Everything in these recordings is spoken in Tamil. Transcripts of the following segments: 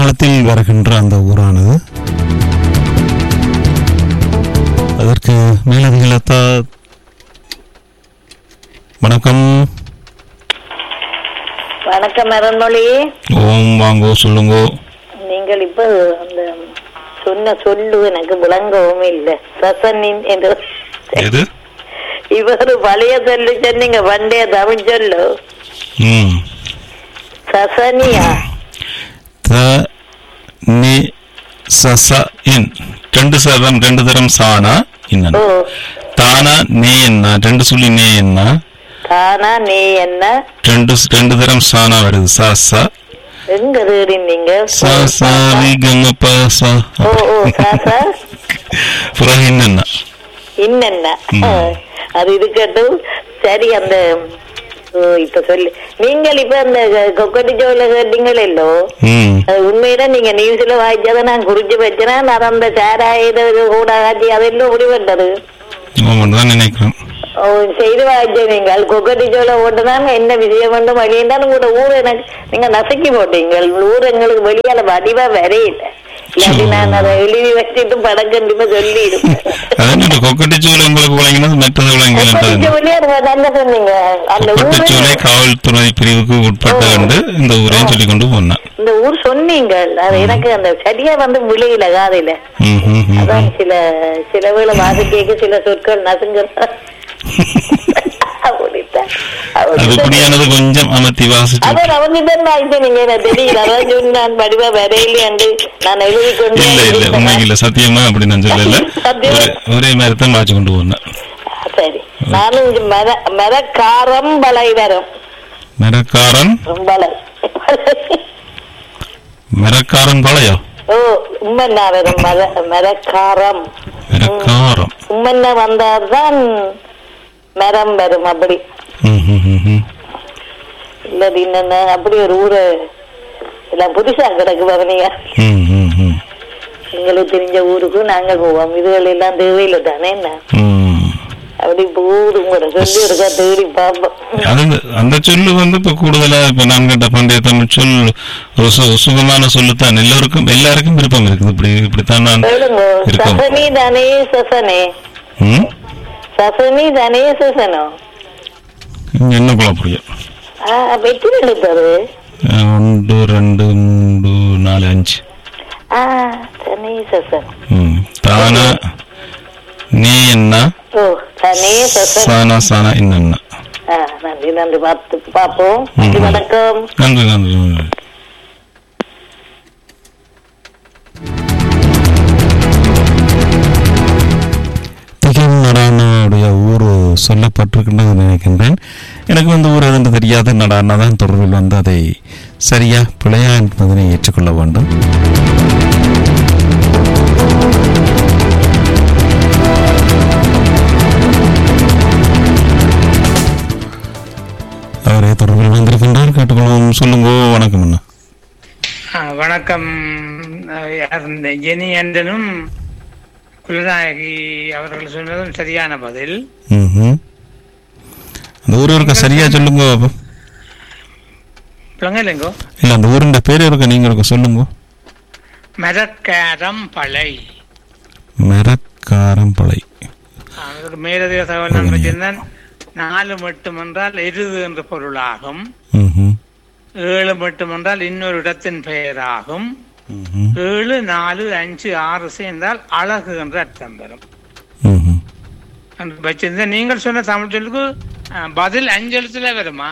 காலத்தில் வருகின்ற அந்த ஊரானது அதற்கு மேலதிகளத்தா வணக்கம் வணக்கம் மரண்மொழி ஓம் வாங்கோ சொல்லுங்கோ நீங்கள் இப்ப அந்த சொன்ன சொல்லு எனக்கு விளங்கவும் இல்லை சசனின் என்று எது இவர் பழைய சொல்லு சொன்னீங்க பண்டைய தமிழ் சொல்லு ம் சசனியா த நி சச இன் ரெண்டு சதம் ரெண்டு தரம் சானா ஓ இன்னும் தானா நே என்ன ரெண்டு சொல்லி நே என்ன தானா நீ என்ன ரெண்டு ரெண்டு தரம் சானா வருது சா சா எங்க தேடினீங்க சா சா ரி கம ப சா ஓ ஓ சாசா பிறகு என்னென்ன இன்னென்ன ம். அது இருக்கட்டும் சரி அந்த ஓ இப்ப சொல்லு நீங்கள் இப்ப அந்த கொக்கட்டி ஜோல கேட்டீங்களோ ம் அது உண்மையில நீங்க நியூஸ்ல வாய்ச்சதை நான் குறிச்சு வச்சேன்னா நான் அந்த சாராயுத கூட காட்சி அதெல்லாம் முடிவெட்டது ஆமாம் தான் நினைக்கிறேன் ஓ, செய்து வாய்ச்ச நீங்கள் கொக்கட்டி ஜோல போட்டுதான் என்ன விஷயம் வந்து வழியென்றாலும் உங்களோட ஊர் எனக்கு நீங்க நசுக்கி போட்டீங்க ஊர் எங்களுக்கு வெளியால வடிவா வரையில இல்லாட்டி நான் அதை எழுதி வச்சுட்டு படம் கண்டிப்பா சொல்லிடுவேன் அதனால கொக்கட்டிச்சோலை உங்களுக்கு வழங்கினது மற்றது கொக்கட்டி வழங்கினது ஜோலியா நல்லா சொன்னீங்க அந்த ஊர் கொக்கட்டிச்சோலை காவல்துறை பிரிவுக்கு உட்பட்ட கண்டு இந்த ஊரையும் சொல்லி கொண்டு போனேன் இந்த ஊர் சொன்னீங்க அது எனக்கு அந்த சரியா வந்து விளையில காதையில ம், ம், ம், அதான் ம். சில சில வேளை வாசிக்க சில சொற்கள் நசுங்க அப்படித்தான். அது அப்படித்தான். இப்படியானது கொஞ்சம் அமர்த்தி வாசிச்சு அதான் அவங்கிட்ட வாய்ப்பு நீங்க எனக்கு தெரியல அதான் சொன்னேன் நான் படிவா வரையிலேண்டு நான் எழுதி கொண்டு இல்ல இல்ல உண்மைக்கு இல்ல சத்தியமா அப்படி நான் சொல்லல சத்தியமா? ஒரே- ஒரே மாதிரி தான் வாசி கொண்டு போனேன் சரி நானும் இங்க மர மரக்காரம் பலை வரும் மரக்காரன் பலை மரக்காரன் பழையோ ஓ உம்மன்னா வரும் மர மரக்காரம் மரக்காரம் உம்மன்னா வந்தாதான் மரம் வரும் அப்படி ம், ம், ம், ம். இல்ல என்னென்ன அப்படி ஒரு ஊரு எல்லாம் புதுசா கிடக்கு பாருங்க ம், ம், ம். எங்களுக்கு தெரிஞ்ச ஊருக்கு நாங்கள் போவோம் இதுகள் எல்லாம் தேவையில்லை தானே என்ன ம். அப்படி இப்போ ஊரு கூட சொல்லி இருக்கா தேடி பார்ப்போம் அது அந்த சொல்லு வந்து இப்ப கூடுதலா இப்ப நான் கேட்ட பண்டைய தமிழ் சொல் ஒரு சு- சுகமான சொல்லுத்தான் எல்லோருக்கும் எல்லாருக்கும் விருப்பம் இருக்குது இப்படி இப்படித்தான் நான் சொல்லுங்க இருக்கும் சசனி தானே சசனே ம்? சசனி தானே சசனோ இங்க என்ன போல புரியும் ஆ வெற்றி எடுத்தது அஹ், ஒன்று ரெண்டு மூன்று நாலு அஞ்சு ஆ தனி சசன் ம். தானா நீ என்ன ஓ தனி சசன் சானா சானா இன்னென்ன ஆ நன்றி நன்றி பார்த்து பார்ப்போம் நன்றி ம். வணக்கம் நன்றி நன்றி நன்றி திகிம் நடானுடைய ஊர் சொல்லப்பட்டிருக்கின்றது நினைக்கின்றேன் எனக்கு வந்து ஊர் எதுன்னு தெரியாத நடானா தான் தொடர்பில் வந்து அதை சரியா பிழையா என்பதனை ஏற்றுக்கொள்ள வேண்டும் அவரே தொடர்பில் வந்திருக்கின்றார் கேட்டுக்கொள்வோம் சொல்லுங்க வணக்கம் அண்ணா ஆ, வணக்கம் அஹ், யார் இந்த ஜெனி ஆண்டனும் குலநாயகி அவர்கள் சொன்னதும் சரியான பதில் ம்ஹும். அந்த ஊர் இருக்க சரியா சொல்லுங்க பாப்போம். பிளங்கலைங்கோ இல்ல அந்த ஊருண்ட பேர் இருக்க நீங்க இருக்க சொல்லுங்க மரக்காரம் பழை மரக்காரம்பளை அதோட மேலதிக தகவல் நான் வச்சிருந்தேன் நாலு மட்டும் என்றால் எருது என்ற பொருளாகும் ம்ஹும். ஏழு மட்டும் என்றால் இன்னொரு இடத்தின் பெயராகும் ம்ஹும். ஏழு நாலு அஞ்சு ஆறு சேர்ந்தால் அழகு என்ற அர்த்தம் வரும் ம்ஹும். என்று வச்சிருந்தேன் நீங்கள் சொன்ன தமிழ் சொல்லுக்கு அஹ், பதில் அஞ்சு எழுத்துல வருமா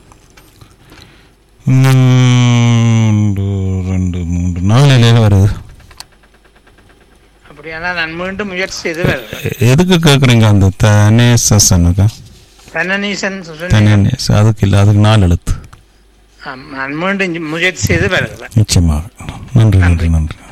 மூன்று ரெண்டு மூன்று நாலு இலையில வருது அப்படியானால் நான் மீண்டும் முயற்சி செய்து வருவேன் எ- எதுக்கு கேக்குறீங்க அந்த தனேசனுக்கா தனநீசன் சொன்னீங்க. தனேஸ் அதுக்கு இல்ல அதுக்கு நாலு எழுத்து ஆம், நான் மீண்டும் முயற்சி செய்து வருகிறேன் நிச்சயமாக நன்றி நன்றி நன்றி